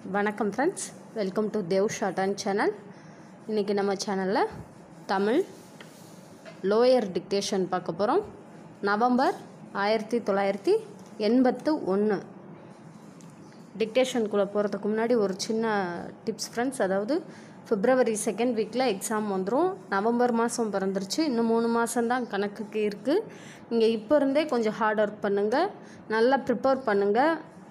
வணக்கம் friends welcome to Dev short and channel இன்றைக்கி நம்ம சேனலில் தமிழ் லோயர் டிக்டேஷன் பார்க்க போகிறோம் நவம்பர் ஆயிரத்தி தொள்ளாயிரத்தி எண்பத்து ஒன்று டிக்டேஷனுக்குள்ளே போகிறதுக்கு முன்னாடி ஒரு சின்ன டிப்ஸ் ஃப்ரெண்ட்ஸ் அதாவது பிப்ரவரி செகண்ட் வீக்கில் எக்ஸாம் வந்துடும் நவம்பர் மாதம் பிறந்துருச்சு இன்னும் மூணு மாதம்தான் கணக்குக்கு இருக்குது இங்கே இப்போ இருந்தே கொஞ்சம் ஹார்ட் ஒர்க் பண்ணுங்கள் நல்லா ப்ரிப்பேர் பண்ணுங்கள்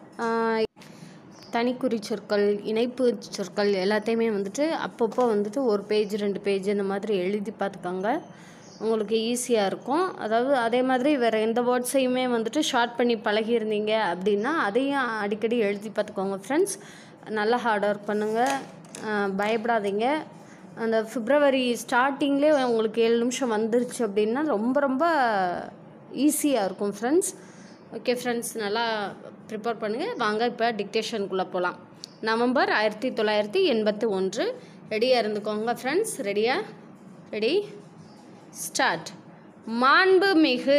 தனிக்குறி சொற்கள் இணைப்பு சொற்கள் எல்லாத்தையுமே வந்துட்டு அப்பப்போ வந்துட்டு ஒரு பேஜ் ரெண்டு பேஜ் இந்த மாதிரி எழுதி பார்த்துக்கோங்க உங்களுக்கு ஈஸியாக இருக்கும் அதாவது அதே மாதிரி வேறு எந்த வேர்ட்ஸையுமே வந்துட்டு ஷார்ட் பண்ணி பழகியிருந்தீங்க அப்படின்னா அதையும் அடிக்கடி எழுதி பார்த்துக்கோங்க ஃப்ரெண்ட்ஸ் நல்லா ஹார்ட் ஒர்க் பண்ணுங்கள் பயப்படாதீங்க அந்த பிப்ரவரி ஸ்டார்டிங்லேயே உங்களுக்கு ஏழு நிமிஷம் வந்துருச்சு அப்படின்னா ரொம்ப ரொம்ப ஈஸியாக இருக்கும் ஃப்ரெண்ட்ஸ் ஓகே ஃப்ரெண்ட்ஸ் நல்லா ப்ரிப்பேர் பண்ணுங்கள் வாங்க இப்போ டிக்டேஷனுக்குள்ளே போகலாம் நவம்பர் ஆயிரத்தி தொள்ளாயிரத்தி எண்பத்தி ஒன்று ரெடியாக இருந்துக்கோங்க ஃப்ரெண்ட்ஸ் ரெடியா ரெடி ஸ்டார்ட் மாண்புமிகு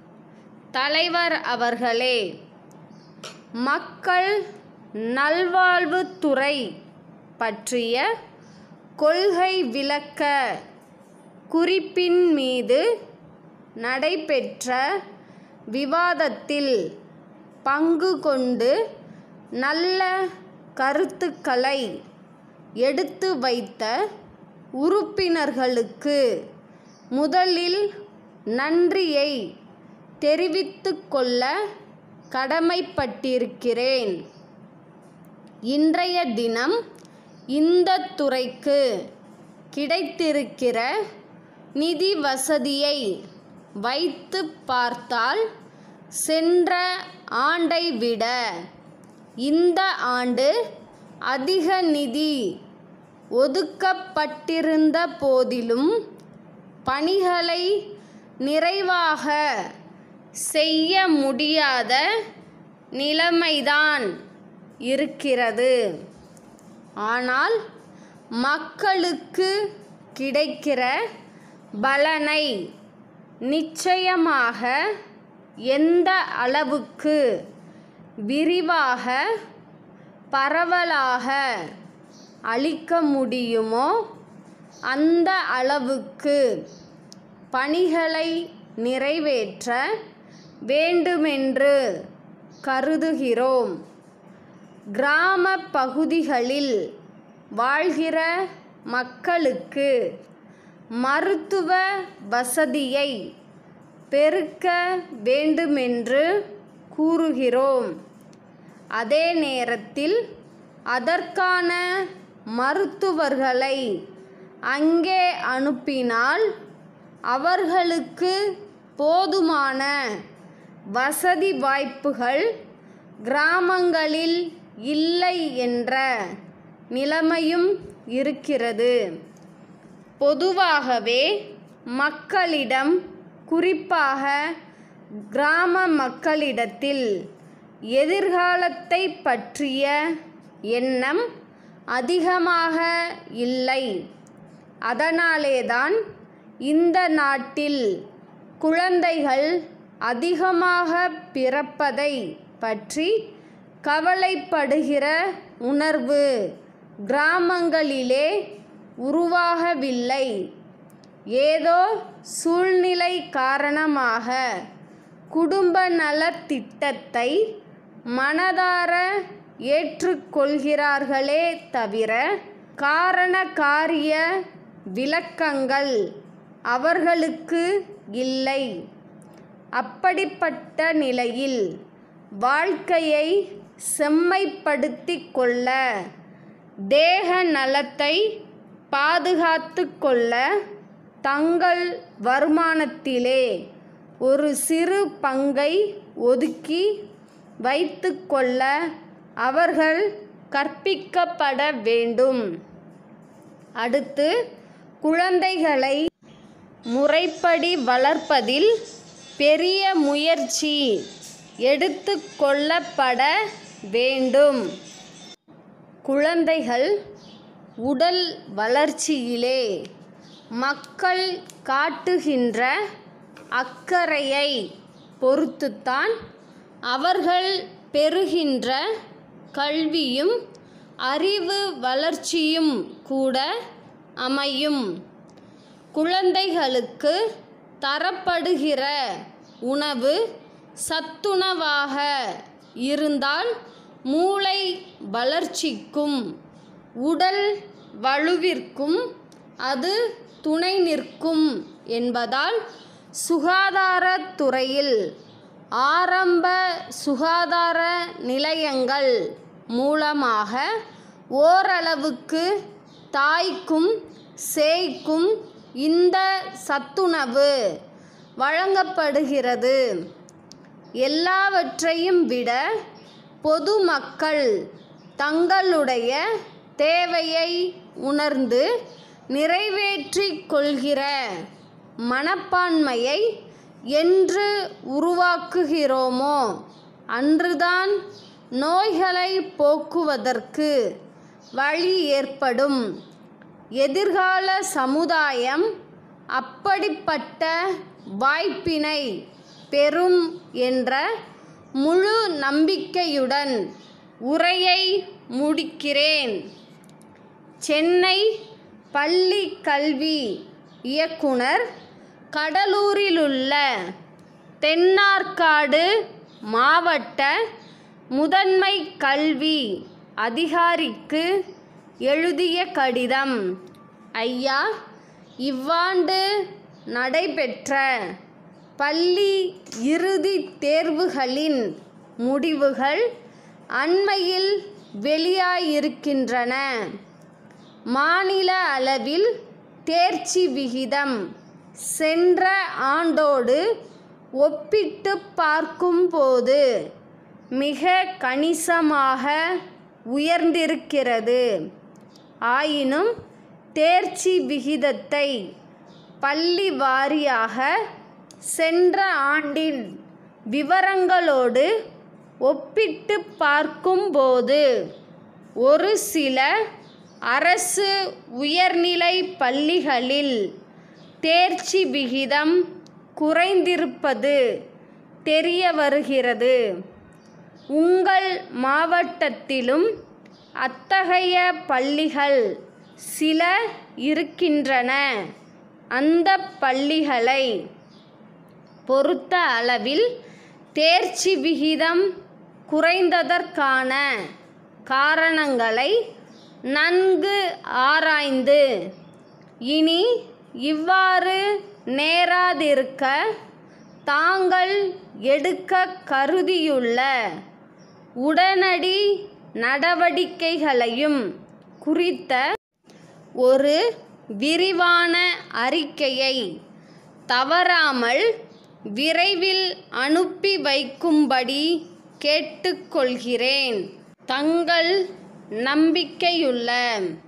தலைவர் அவர்களே மக்கள் நல்வாழ்வுத்துறை பற்றிய கொள்கை விளக்க குறிப்பின் மீது நடைபெற்ற விவாதத்தில் பங்கு கொண்டு நல்ல கருத்துக்களை எடுத்து வைத்த உறுப்பினர்களுக்கு முதலில் நன்றியை தெரிவித்துக் கொள்ள கடமைப்பட்டிருக்கிறேன் இன்றைய தினம் இந்த துறைக்கு கிடைத்திருக்கிற நிதி வசதியை வைத்து பார்த்தால் சென்ற ஆண்டை விட இந்த ஆண்டு அதிக நிதி ஒதுக்கப்பட்டிருந்த போதிலும் பணிகளை நிறைவாக செய்ய முடியாத நிலைமைதான் இருக்கிறது ஆனால் மக்களுக்கு கிடைக்கிற பலனை நிச்சயமாக எந்த அளவுக்கு விரிவாக பரவலாக அளிக்க முடியுமோ அந்த அளவுக்கு பணிகளை நிறைவேற்ற வேண்டுமென்று கருதுகிறோம் கிராம பகுதிகளில் வாழ்கிற மக்களுக்கு மருத்துவ வசதியை பெருக்க வேண்டுமென்று கூறுகிறோம் அதே நேரத்தில் அதற்கான மருத்துவர்களை அங்கே அனுப்பினால் அவர்களுக்கு போதுமான வசதி வாய்ப்புகள் கிராமங்களில் இல்லை என்ற நிலைமையும் இருக்கிறது பொதுவாகவே மக்களிடம் குறிப்பாக கிராம மக்களிடத்தில் எதிர்காலத்தை பற்றிய எண்ணம் அதிகமாக இல்லை அதனாலேதான் இந்த நாட்டில் குழந்தைகள் அதிகமாக பிறப்பதை பற்றி கவலைப்படுகிற உணர்வு கிராமங்களிலே உருவாகவில்லை ஏதோ சூழ்நிலை காரணமாக குடும்ப நலத்திட்டத்தை மனதார ஏற்றுக்கொள்கிறார்களே தவிர காரண காரிய விளக்கங்கள் அவர்களுக்கு இல்லை அப்படிப்பட்ட நிலையில் வாழ்க்கையை செம்மைப்படுத்தி கொள்ள தேக நலத்தை பாதுகாத்து கொள்ள தங்கள் வருமானத்திலே ஒரு சிறு பங்கை ஒதுக்கி வைத்து கொள்ள அவர்கள் கற்பிக்கப்பட வேண்டும் அடுத்து குழந்தைகளை முறைப்படி வளர்ப்பதில் பெரிய முயற்சி எடுத்து கொள்ளப்பட வேண்டும் குழந்தைகள் உடல் வளர்ச்சியிலே மக்கள் காட்டுகின்ற அக்கறையை பொறுத்துத்தான் அவர்கள் பெறுகின்ற கல்வியும் அறிவு வளர்ச்சியும் கூட அமையும் குழந்தைகளுக்கு தரப்படுகிற உணவு சத்துணவாக இருந்தால் மூளை வளர்ச்சிக்கும் உடல் வலுவிற்கும் அது துணை நிற்கும் என்பதால் சுகாதாரத்துறையில் ஆரம்ப சுகாதார நிலையங்கள் மூலமாக ஓரளவுக்கு தாய்க்கும் சேய்க்கும் இந்த சத்துணவு வழங்கப்படுகிறது எல்லாவற்றையும் விட பொதுமக்கள் தங்களுடைய தேவையை உணர்ந்து நிறைவேற்றிக் கொள்கிற மனப்பான்மையை என்று உருவாக்குகிறோமோ அன்றுதான் நோய்களை போக்குவதற்கு வழி ஏற்படும் எதிர்கால சமுதாயம் அப்படிப்பட்ட வாய்ப்பினை பெறும் என்ற முழு நம்பிக்கையுடன் உரையை முடிக்கிறேன் சென்னை பள்ளி கல்வி இயக்குனர் கடலூரிலுள்ள தென்னார்காடு மாவட்ட முதன்மை கல்வி அதிகாரிக்கு எழுதிய கடிதம் ஐயா இவ்வாண்டு நடைபெற்ற பள்ளி இறுதித் தேர்வுகளின் முடிவுகள் அண்மையில் வெளியாயிருக்கின்றன மாநில அளவில் தேர்ச்சி விகிதம் சென்ற ஆண்டோடு ஒப்பிட்டு பார்க்கும்போது மிக கணிசமாக உயர்ந்திருக்கிறது ஆயினும் தேர்ச்சி விகிதத்தை பள்ளி வாரியாக சென்ற ஆண்டின் விவரங்களோடு ஒப்பிட்டு பார்க்கும்போது ஒரு சில அரசு உயர்நிலை பள்ளிகளில் தேர்ச்சி விகிதம் குறைந்திருப்பது தெரிய வருகிறது உங்கள் மாவட்டத்திலும் அத்தகைய பள்ளிகள் சில இருக்கின்றன அந்த பள்ளிகளை பொறுத்த அளவில் தேர்ச்சி விகிதம் குறைந்ததற்கான காரணங்களை நன்கு ஆராய்ந்து இனி இவ்வாறு நேராதிருக்க தாங்கள் எடுக்க கருதியுள்ள உடனடி நடவடிக்கைகளையும் குறித்த ஒரு விரிவான அறிக்கையை தவறாமல் விரைவில் அனுப்பி வைக்கும்படி கேட்டுக்கொள்கிறேன் தங்கள் நம்பிக்கையுள்ள